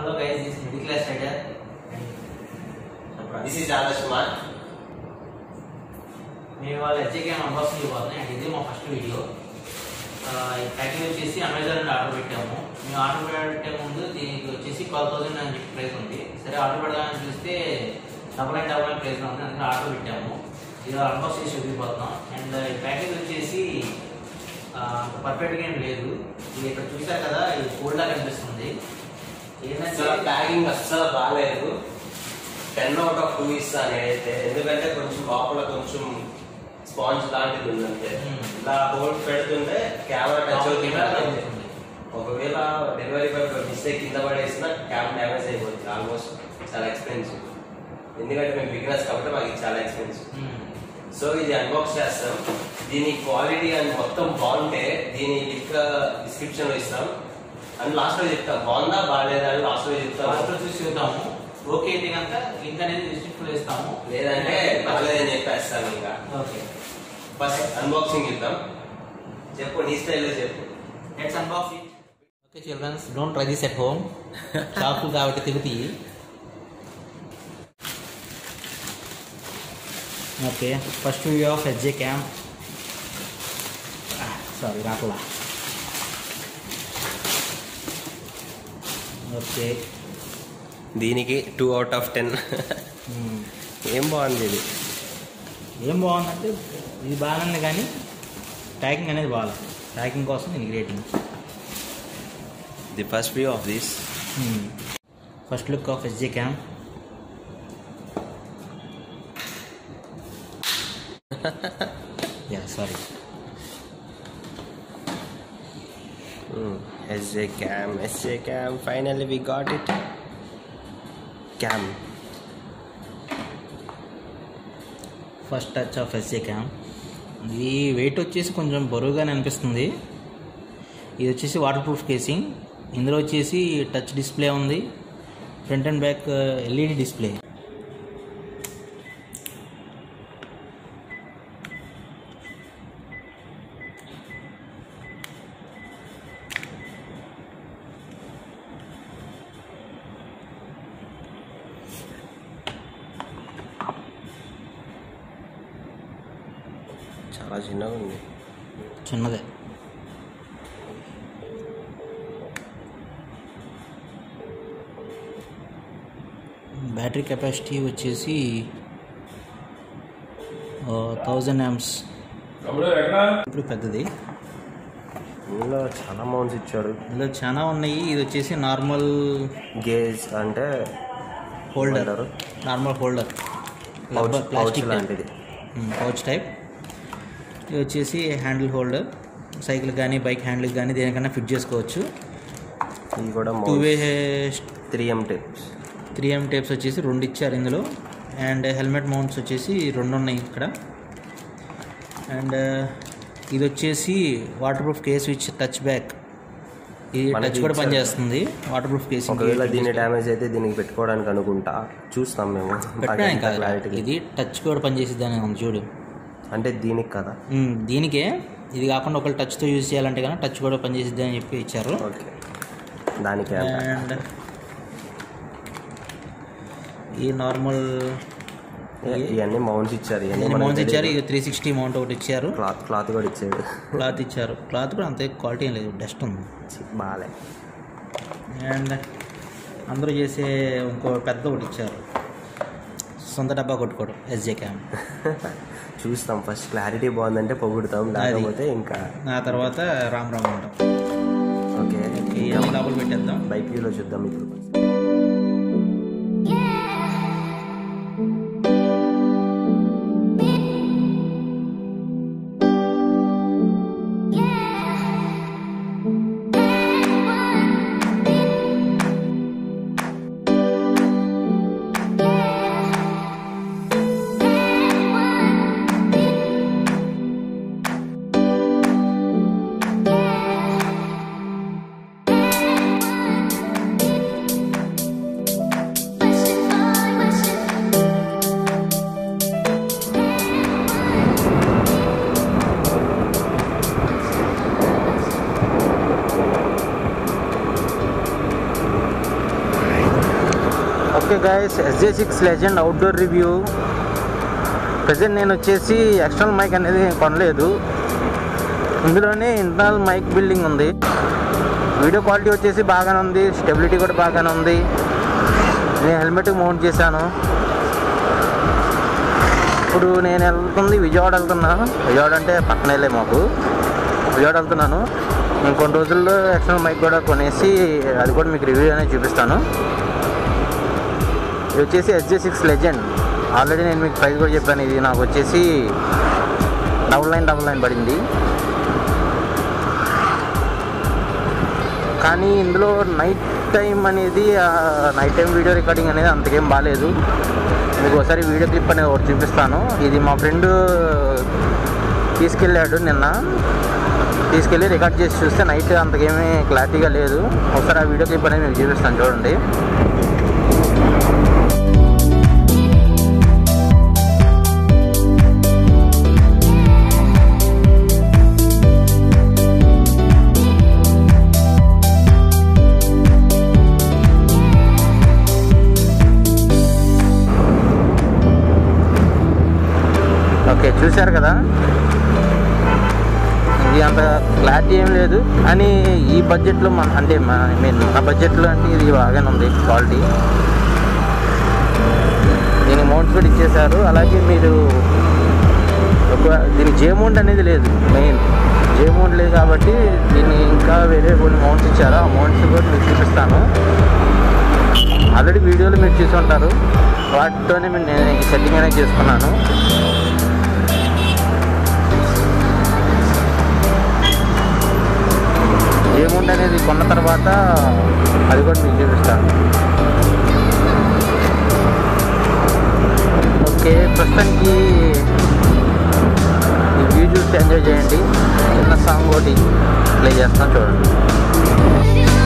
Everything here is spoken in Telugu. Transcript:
Hello guys, this is middle class rider. This is Adarsh Kumar మేము వాళ్ళ హెచ్ఏకే అన్బాక్సింగ్ ఇవ్వాలి అండ్ ఇది మా ఫస్ట్ వీడియో ఈ ప్యాకింగ్ వచ్చేసి అమెజాన్ నుండి ఆర్డర్ పెట్టాము మేము ఆర్డర్ పెట్టే ముందు దీనికి వచ్చేసి ట్వెల్వ్ థౌసండ్ అని చెప్పి ప్రైస్ ఉంది సరే ఆర్డర్ పెడదామని చూస్తే double nine double nine price ఉంది అందుకే ఆర్డర్ పెట్టాము ఇది అన్బాక్స్ చేసి చూపిపోతున్నాం అండ్ ఈ ప్యాకేజ్ వచ్చేసి పర్ఫెక్ట్గా ఏం లేదు ఇది ఇక్కడ చూసారు కదా ఇది కోల్డ్లా కనిపిస్తుంది ఏంటంటే అసలు ప్యాకింగ్ అస్సలు బాగాలేదు టెన్ అవుట్ ఆఫ్ టూ ఇస్తాను నేనైతే ఎందుకంటే కొంచెం లోపల కొంచెం స్పాంజ్ లాంటిది ఉందంటే Hmm. ఇలా హోల్ పెడుతుంటే కెమెరా టచ్ అవుతుంది కెమెరా కదా. కనిపిస్తుంది. ఒకవేళ డెలివరీ బాయ్ మిస్టేక్ కింద పడేసిన క్యాబ్ డ్యామేజ్ అయిపోతుంది ఆల్మోస్ట్ చాలా ఎక్స్పెన్సివ్ ఎందుకంటే మేము బిగినర్స్ కాబట్టి మాకు ఇది చాలా ఎక్స్పెన్సివ్ Hmm. సో ఇది అన్బాక్స్ చేస్తాం దీని క్వాలిటీ అండ్ మొత్తం బాగుంటే దీని లింక్ డిస్క్రిప్షన్ లో ఇస్తాం అండ్ లాస్ట్ లో చెప్తాం బాగుందా బాగాలేదా అని లాస్ట్ లో చెప్తాం లాస్ట్లో చూసి చూద్దాము ఓకే అయితే కనుక లింక్ అనేది డిస్క్రిప్షన్ లో ఇస్తాము లేదంటే బాగాలేదని చెప్పేస్తాం ఇంకా ఓకే ఫస్ట్ అన్బాక్సింగ్ ఇద్దాం చెప్పు నీ స్టైల్లో చెప్పు let's unbox it okay children's don't try this at home షాపులు కాబట్టి తిరుగుతాయి okay first view of HJ cam sorry రాట్లా ఓకే దీనికి టూ అవుట్ ఆఫ్ టెన్ ఏం బాగుంది ఇది ఏం బాగుందంటే ఇది బాగానే కానీ ప్యాకింగ్ అనేది బాగాలేదు ప్యాకింగ్ కోసం దీనికి rating the first view of this first look of SJ cam yeah sorry SA cam SA cam finally we got it cam first touch of SA cam ఇది వెయిట్ వచ్చేసి కొంచెం బరువుగానే అనిపిస్తుంది ఇది వచ్చేసి వాటర్ ప్రూఫ్ కేసింగ్ ఇందులో వచ్చేసి టచ్ డిస్ప్లే ఉంది front and back LED display చాలా చిన్నగా ఉంది చిన్నదే బ్యాటరీ కెపాసిటీ వచ్చేసి థౌజండ్ యామ్స్ ఇప్పుడు పెద్దది ఇందులో చాలా అమౌంట్స్ ఇచ్చాడు ఇందులో చాలా ఉన్నాయి ఇది వచ్చేసి నార్మల్ గేజ్ అంటే హోల్డర్ ఏమంటారు? Normal holder pouch pouch plastic లాంటిది పౌచ్ టైప్ ఇది వచ్చేసి హ్యాండిల్ హోల్డర్ సైకిల్ కానీ బైక్ హ్యాండిల్ కానీ దేనికైనా ఫిట్ చేసుకోవచ్చు ఇది కూడా two way three M tips three M tapes వచ్చేసి రెండు ఇచ్చారు ఇందులో అండ్ హెల్మెట్ మౌంట్స్ వచ్చేసి రెండు ఉన్నాయి ఇక్కడ అండ్ ఇది వచ్చేసి water proof case which touch back ఇది మనకి టచ్ కూడా ఇచ్చారు. పనిచేస్తుంది వాటర్ ప్రూఫ్ కేస్ ఒకవేళ దీని డ్యామేజ్ అయితే దీనికి పెట్టుకోవడానికి అనుకుంటా చూస్తాం మేము పెట్టడానికి కాదు క్లారిటీ ఇది టచ్ కూడా పనిచేసిద్ది అని ఉంది చూడు అంటే దీనికి కదా ఉమ్, దీనికే ఇది కాకుండా ఒకళ్ళు టచ్తో యూజ్ చేయాలంటే కానీ టచ్ కూడా పనిచేసిద్ది అని చెప్పి ఇచ్చారు ఓకే దానికి అంట. అండ్ ఈ నార్మల్ ఏ- ఇవన్నీ మౌంట్స్ ఇచ్చారు ఇవన్నీ మనకు మౌంట్స్ ఇచ్చారు తెలియదు. ఇది త్రీ సిక్స్టీ మౌంట్ ఒకటి ఇచ్చారు క్లాత్ క్లాత్ కూడా ఇచ్చాడు క్లాత్ ఇచ్చారు క్లాత్ కూడా అంతే క్వాలిటీ ఏం లేదు డస్ట్ ఉంది చి, బాలే అండ్ అందరూ చేసే ఇంకో పెద్ద ఒకటి ఇచ్చారు సొంత డబ్బా కొట్టుకోవడం ఎస్జే క్యామ్ చూస్తాం ఫస్ట్ క్లారిటీ బాగుందంటే పొగుడుతాం లేకపోతే ఇంకా ఆ తర్వాత రామ్ రామ్ ఉంటాం ఓకే ఈ లోపల పెట్టేద్దాం బైక్ వ్యూలో చూద్దాం ఇప్పుడు okay guys SJ six legend outdoor review present నేను వచ్చేసి ఎక్స్టర్నల్ మైక్ అనేది కొనలేదు ఇందులోనే ఇంటర్నల్ మైక్ బిల్డింగ్ ఉంది వీడియో క్వాలిటీ వచ్చేసి బాగానే ఉంది స్టెబిలిటీ కూడా బాగానే ఉంది నేను హెల్మెట్ మౌంట్ చేశాను ఇప్పుడు నేను వెళ్తుంది విజయవాడ వెళ్తున్నాను విజయవాడ అంటే పక్కనేలే మాకు విజయవాడ వెళ్తున్నాను నేను కొన్ని రోజుల్లో ఎక్స్టర్నల్ మైక్ కూడా కొనేసి అది కూడా మీకు రివ్యూ అనేది చూపిస్తాను ఇది వచ్చేసి ఎస్జే సిక్స్ లెజెండ్ ఆల్రెడీ నేను మీకు ప్రైస్ కూడా చెప్పాను ఇది నాకు వచ్చేసి డబుల్ నైన్ డబుల్ నైన్ పడింది కానీ ఇందులో నైట్ టైం అనేది నైట్ టైం వీడియో రికార్డింగ్ అనేది అంతకేం బాగాలేదు మీకు ఒకసారి వీడియో క్లిప్ అనేది ఒకటి చూపిస్తాను ఇది మా ఫ్రెండ్ తీసుకెళ్ళాడు నిన్న తీసుకెళ్ళి రికార్డ్ చేసి చూస్తే నైట్ అంతకేమీ క్లారిటీగా లేదు ఒకసారి ఆ వీడియో క్లిప్ అనేది మీకు చూపిస్తాను చూడండి ఓకే చూశారు కదా ఇది అంత క్లారిటీ ఏం లేదు అని ఈ బడ్జెట్లో మన అంటే ఐ మీన్ మన బడ్జెట్లో అంటే ఇది బాగానే ఉంది క్వాలిటీ దీని మౌంట్స్ కూడా ఇచ్చేశారు అలాగే మీరు ఒక దీని జే మౌంట్ అనేది లేదు మెయిన్ జే మౌంట్ లేదు కాబట్టి దీన్ని ఇంకా వేరే కొన్ని మౌంట్స్ ఇచ్చారు ఆ మౌంట్స్ కూడా మీకు చూపిస్తాను ఆల్రెడీ వీడియోలు మీరు చూసి ఉంటారు వాటితోనే నేను ఈ సెట్టింగ్ అనేది చేసుకున్నాను ఏముంది అనేది కొన్న తర్వాత అది కూడా మీకు చూపిస్తాను ఓకే ప్రస్తుతానికి ఈ వ్యూ చూసి ఎంజాయ్ చేయండి చిన్న సాంగ్ ఒకటి ప్లే చేస్తాను చూడండి